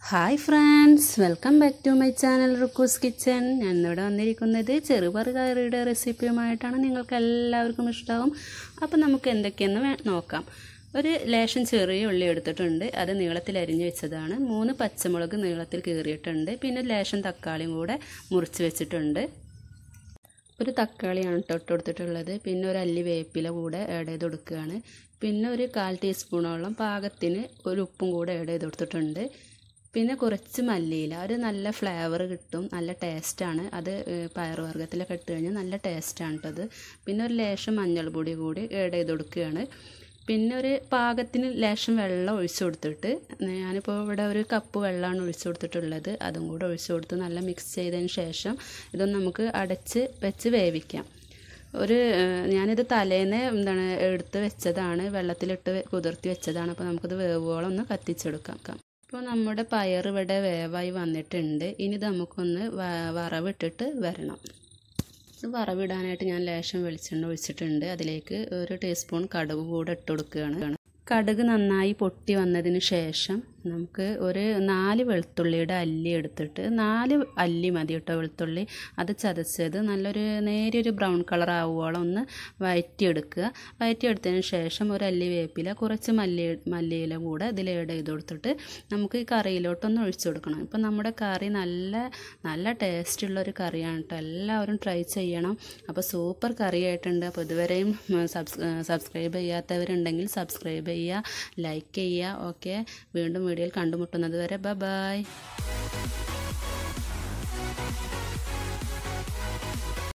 hi friends welcome back to my channel Rukku's kitchen ഞാൻ ഇന്നിവിടെ വന്നിരിക്കുന്നത് ചെറുപയർ കറിയുടെ റെസിപ്പിയുമായിട്ടാണ് നിങ്ങൾക്ക് എല്ലാവർക്കും ഇഷ്ടമാവും അപ്പോൾ നമുക്ക് എന്തൊക്കെയെന്ന് വേ- നോക്കാം ഒരു ലേശം ചെറിയ ഉള്ളി എടുത്തിട്ടുണ്ട് അത് നീളത്തിൽ അരിഞ്ഞു വെച്ചതാണ് മൂന്ന് പച്ചമുളക് നീളത്തിൽ കീറിയിട്ടുണ്ട് പിന്നെ ഒരു ലേശം തക്കാളിയും കൂടെ മുറിച്ച് വെച്ചിട്ടുണ്ട് ഒരു തക്കാളിയാണ് തൊട്ട് കൊടുത്തിട്ടുള്ളത് പിന്നെ ഒരു അല്ലി വേപ്പില കൂടെ ആഡ് ചെയ്ത് കൊടുക്കുകയാണ് പിന്നെ ഒരു കാൽ ടീസ്പൂണോളം പാകത്തിന് ഒരു ഉപ്പും കൂടെ ആഡ് ചെയ്ത് കൊടുത്തിട്ടുണ്ട് പിന്നെ കുറച്ച് മല്ലിയില ഒരു നല്ല ഫ്ലേവർ കിട്ടും നല്ല ടേസ്റ്റാണ് അത് പയറുവർഗ്ഗത്തിലൊക്കെ ഇട്ട് കഴിഞ്ഞാൽ നല്ല ടേസ്റ്റാണ് കേട്ടത് പിന്നെ ഒരു ലേശം മഞ്ഞൾപ്പൊടി കൂടി ആഡ് ചെയ്ത് കൊടുക്കുകയാണ് പിന്നെ ഒരു പാകത്തിന് ലേശം വെള്ളം ഒഴിച്ചു കൊടുത്തിട്ട് ഞാനിപ്പോൾ ഇവിടെ ഒരു കപ്പ് വെള്ളമാണ് ഒഴിച്ചു കൊടുത്തിട്ടുള്ളത് അതും കൂടെ ഒഴിച്ചു കൊടുത്ത് നല്ല മിക്സ് ചെയ്തതിന് ശേഷം ഇതൊന്ന് നമുക്ക് അടച്ച് വെച്ച് വേവിക്കാം ഒരു ഏഹ്, ഞാനിത് തലേന്ന് എന്താണ് എടുത്ത് വെച്ചതാണ് വെള്ളത്തിലിട്ട് കുതിർത്തി വെച്ചതാണ് അപ്പോൾ നമുക്കിത് വേവോളം ഒന്ന് കത്തിച്ചെടുക്കാം ഇപ്പോൾ നമ്മുടെ പയർ ഇവിടെ വേവായി വന്നിട്ടുണ്ട് ഇനി ഇത് നമുക്കൊന്ന് വ- വറവിട്ടിട്ട് വരണം ഇത് വറവിടാനായിട്ട് ഞാൻ ലേശം വെളിച്ചെണ്ണ ഒഴിച്ചിട്ടുണ്ട് അതിലേക്ക് ഒരു ടീസ്പൂൺ കടുക് കൂടെ ഇട്ട് കൊടുക്കുകയാണ് കടുക് നന്നായി പൊട്ടി വന്നതിന് ശേഷം നമുക്ക് ഒരു നാല് വെളുത്തുള്ളിയുടെ അല്ലി എടുത്തിട്ട് നാല് അല്ലി മതി കേട്ടോ വെളുത്തുള്ളി അത് ചതച്ചത് നല്ലൊരു നേരിയൊരു ബ്രൗൺ കളർ ആവുവോളം ഒന്ന് വഴറ്റിയെടുക്കുക വഴറ്റിയെടുത്തതിന് ശേഷം ഒരു അല്ലി വേപ്പില കുറച്ച് മല്ലി മല്ലിയില കൂടെ ഇതിൽ ആഡ് ചെയ്ത് കൊടുത്തിട്ട് നമുക്ക് ഈ കറിയിലോട്ടൊന്ന് ഒഴിച്ചു കൊടുക്കണം ഇപ്പം നമ്മുടെ കറി നല്ല നല്ല ടേസ്റ്റുള്ള ഒരു കറിയാണ് കേട്ടോ എല്ലാവരും ട്രൈ ചെയ്യണം അപ്പോൾ സൂപ്പർ കറി ആയിട്ടുണ്ട് അപ്പോൾ ഇതുവരെയും സബ്സ് സബ്സ്ക്രൈബ് ചെയ്യാത്തവരുണ്ടെങ്കിൽ സബ്സ്ക്രൈബ് ചെയ്യുക ലൈക്ക് ചെയ്യുക ഓക്കെ വീണ്ടും വീഡിയോയിൽ കണ്ടുമുട്ടുന്നത് വരെ ബ ബായ്